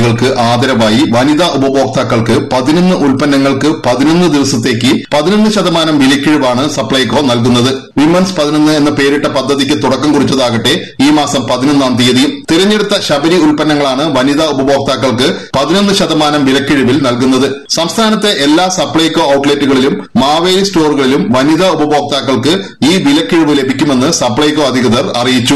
ഉൽപ്പന്നങ്ങൾക്ക് ആദരവായി വനിതാ ഉപഭോക്താക്കൾക്ക് പതിനൊന്ന് ഉൽപ്പന്നങ്ങൾക്ക് പതിനൊന്ന് ദിവസത്തേക്ക് പതിനൊന്ന് ശതമാനം വിലക്കിഴിവാണ് സപ്ലൈകോ നൽകുന്നത് വിമൻസ് പതിനൊന്ന് എന്ന പേരിട്ട പദ്ധതിക്ക് തുടക്കം കുറിച്ചതാകട്ടെ ഈ മാസം പതിനൊന്നാം തീയതിയും തിരഞ്ഞെടുത്ത ശബരി ഉൽപ്പന്നങ്ങളാണ് വനിതാ ഉപഭോക്താക്കൾക്ക് പതിനൊന്ന് ശതമാനം വിലക്കിഴിവിൽ നൽകുന്നത് സംസ്ഥാനത്തെ എല്ലാ സപ്ലൈകോ ഔട്ട്ലെറ്റുകളിലും മാവേലി സ്റ്റോറുകളിലും വനിതാ ഉപഭോക്താക്കൾക്ക് ഈ വിലക്കിഴിവ് ലഭിക്കുമെന്ന് സപ്ലൈകോ അധികൃതർ അറിയിച്ചു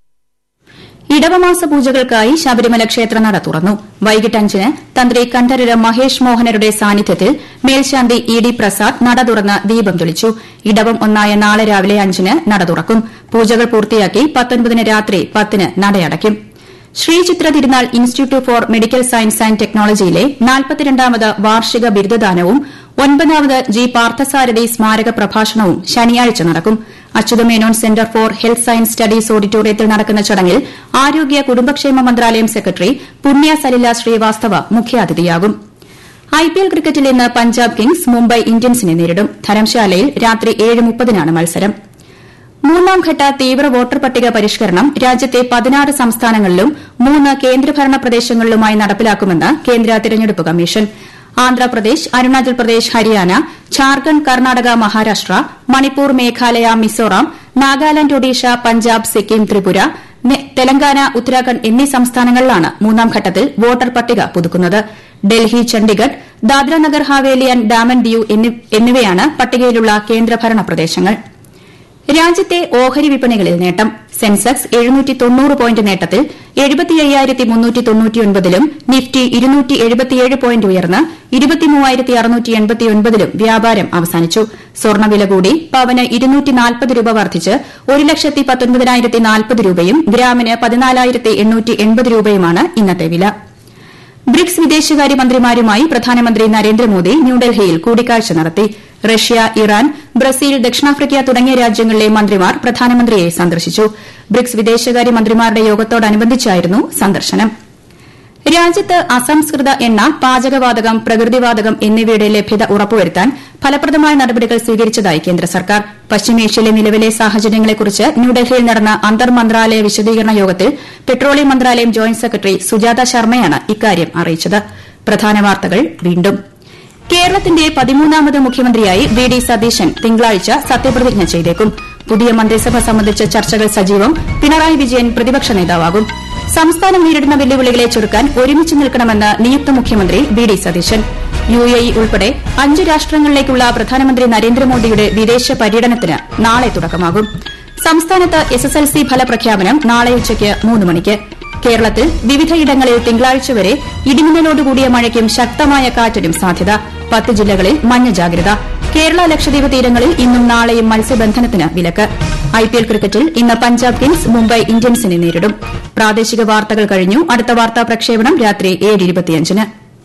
ഇടവമാസ പൂജകൾക്കായി ശബരിമല ക്ഷേത്രനട തുറന്നു വൈകിട്ട് അഞ്ചിന് തന്ത്രി കണ്ഠരര് മഹേഷ് മോഹനരുടെ സാന്നിധ്യത്തിൽ മേൽശാന്തി ഇ ഡി പ്രസാദ് നട തുറന്ന് ദീപം തെളിച്ചു ഇടവം ഒന്നായ നാളെ രാവിലെ അഞ്ചിന് നട തുറക്കും പൂജകൾ പൂർത്തിയാക്കി പത്തൊൻപതിന് രാത്രി പത്തിന് നടയടയ്ക്കും Sree Chitra Thirunal institute for medical science and ടെക്നോളജിയിലെ നാൽപ്പത്തിരണ്ടാമത് വാർഷിക ബിരുദദാനവും ഒൻപതാമത് ജി പാർത്ഥസാരഥി സ്മാരക പ്രഭാഷണവും ശനിയാഴ്ച നടക്കും Achutha Menon centre for health science studies ഓഡിറ്റോറിയത്തിൽ നടക്കുന്ന ചടങ്ങിൽ ആരോഗ്യ കുടുംബക്ഷേമ മന്ത്രാലയം സെക്രട്ടറി പുണ്യ സലില ശ്രീവാസ്തവ മുഖ്യാതിഥിയാകും ഐപിഎൽ ക്രിക്കറ്റിൽ ഇന്ന് പഞ്ചാബ് കിങ്സ് മുംബൈ ഇന്ത്യൻസിനെ നേരിടും ധരംശാലയിൽ രാത്രി ഏഴ് മുപ്പതിനാണ് മത്സരം മൂന്നാംഘട്ട തീവ്ര വോട്ടർ പട്ടിക പരിഷ്കരണം രാജ്യത്തെ പതിനാറ് സംസ്ഥാനങ്ങളിലും മൂന്ന് കേന്ദ്രഭരണ പ്രദേശങ്ങളിലുമായി നടപ്പിലാക്കുമെന്ന് കേന്ദ്ര തിരഞ്ഞെടുപ്പ് കമ്മീഷൻ ആന്ധ്രാപ്രദേശ് അരുണാചൽ പ്രദേശ് ഹരിയാന ഝാർഖണ്ഡ് കർണാടക മഹാരാഷ്ട്ര മണിപ്പൂർ മേഘാലയ മിസോറാം നാഗാലാന്റ് ഒഡീഷ പഞ്ചാബ് സിക്കിം ത്രിപുര തെലങ്കാന ഉത്തരാഖണ്ഡ് എന്നീ സംസ്ഥാനങ്ങളിലാണ് മൂന്നാംഘട്ടത്തിൽ വോട്ടർ പട്ടിക പുതുക്കുന്നത് ഡൽഹി ചണ്ഡിഗഡ് ദാദ്ര നഗർ ഹാവേലി ആന്റ് ഡാമൻ ദിയു എന്നിവയാണ് പട്ടികയിലുള്ള കേന്ദ്രഭരണ പ്രദേശങ്ങൾ രാജ്യത്തെ ഓഹരി വിപണികളിൽ നേട്ടം സെൻസെക്സ് എഴുന്നൂറ്റി തൊണ്ണൂറ് പോയിന്റ് നേട്ടത്തിൽ എഴുപത്തിയ്യായിരത്തി മുന്നൂറ്റി തൊണ്ണൂറ്റിയൊൻപതിലും നിഫ്റ്റി ഇരുന്നൂറ്റി എഴുപത്തിയേഴ് പോയിന്റ് ഉയർന്ന് ഇരുപത്തിമൂവായിരത്തി അറുന്നൂറ്റി എൺപത്തിയൊൻപതിലും വ്യാപാരം അവസാനിച്ചു സ്വർണ്ണവില കൂടി പവന് ഇരുന്നൂറ്റി നാൽപ്പത് രൂപ വർദ്ധിച്ച് ഒരു ലക്ഷത്തി പത്തൊൻപതിനായിരത്തി നാൽപ്പത് രൂപയും ഗ്രാമിന് പതിനാലായിരത്തി എണ്ണൂറ്റി എൺപത് രൂപയുമാണ് ഇന്നത്തെ വില ബ്രിക്സ് വിദേശകാര്യമന്ത്രിമാരുമായി പ്രധാനമന്ത്രി നരേന്ദ്രമോദി ന്യൂഡൽഹിയിൽ കൂടിക്കാഴ്ച നടത്തി റഷ്യ ഇറാൻ ബ്രസീൽ ദക്ഷിണാഫ്രിക്ക തുടങ്ങിയ രാജ്യങ്ങളിലെ മന്ത്രിമാർ പ്രധാനമന്ത്രിയെ സന്ദർശിച്ചു ബ്രിക്സ് വിദേശകാര്യമന്ത്രിമാരുടെ യോഗത്തോടനുബന്ധിച്ചായിരുന്നു സന്ദർശനം രാജ്യത്ത് അസംസ്കൃത എണ്ണ പാചകവാതകം പ്രകൃതിവാതകം എന്നിവയുടെ ലഭ്യത ഉറപ്പുവരുത്താൻ ഫലപ്രദമായ നടപടികൾ സ്വീകരിച്ചതായി കേന്ദ്ര സർക്കാർ പശ്ചിമേഷ്യയിലെ നിലവിലെ സാഹചര്യങ്ങളെക്കുറിച്ച് ന്യൂഡൽഹിയിൽ നടന്ന അന്തർ മന്ത്രാലയ വിശദീകരണ യോഗത്തിൽ പെട്രോളിയം മന്ത്രാലയം ജോയിന്റ് സെക്രട്ടറി സുജാത ശർമ്മയാണ് ഇക്കാര്യം അറിയിച്ചത് പ്രധാന വാർത്തകൾ വീണ്ടും കേരളത്തിന്റെ പതിമൂന്നാമത് മുഖ്യമന്ത്രിയായി വി ഡി സതീശൻ തിങ്കളാഴ്ച സത്യപ്രതിജ്ഞ ചെയ്തേക്കും പുതിയ മന്ത്രിസഭ സംബന്ധിച്ച ചർച്ചകൾ സജീവം പിണറായി വിജയൻ പ്രതിപക്ഷ നേതാവാകും സംസ്ഥാനം നേരിടുന്ന വെല്ലുവിളികളെ ചെറുക്കാൻ ഒരുമിച്ച് നിൽക്കണമെന്ന് നിയുക്ത മുഖ്യമന്ത്രി V D Satheesan U A E ഉൾപ്പെടെ അഞ്ച് രാഷ്ട്രങ്ങളിലേക്കുള്ള പ്രധാനമന്ത്രി നരേന്ദ്രമോദിയുടെ വിദേശ പര്യടനത്തിന് നാളെ തുടക്കമാകും സംസ്ഥാനത്ത് എസ്എസ്എൽസി ഫലപ്രഖ്യാപനം നാളെ ഉച്ചയ്ക്ക് മൂന്ന് മണിക്ക് കേരളത്തിൽ വിവിധയിടങ്ങളിൽ തിങ്കളാഴ്ച വരെ ഇടിമിന്നലോടുകൂടിയ മഴയ്ക്കും ശക്തമായ കാറ്റിനും സാധ്യത പത്ത് ജില്ലകളിൽ മഞ്ഞ ജാഗ്രത കേരള ലക്ഷദ്വീപ് തീരങ്ങളിൽ ഇന്നും നാളെയും മത്സ്യബന്ധനത്തിന് വിലക്ക് ഐപിഎൽ ക്രിക്കറ്റിൽ ഇന്ന് പഞ്ചാബ് കിങ്സ് മുംബൈ ഇന്ത്യൻസിനെ നേരിടും പ്രാദേശിക വാർത്തകൾ കഴിഞ്ഞു അടുത്ത വാർത്താ പ്രക്ഷേപണം രാത്രി ഏഴ് ഇരുപത്തിയഞ്ചിന്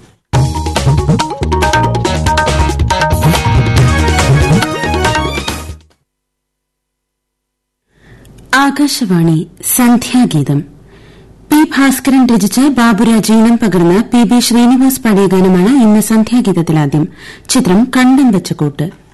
ആകാശവാണി സന്ധ്യാഗീതം പി ഭാസ്കരൻ രചിച്ച് ബാബുരാജ് ഈണം പകർന്ന് പി ബി ശ്രീനിവാസ് പാടിയ ഗാനമാണ് ഇന്ന് സന്ധ്യാഗീതത്തിലാദ്യം ചിത്രം കണ്ടം വെച്ച കൂട്ട്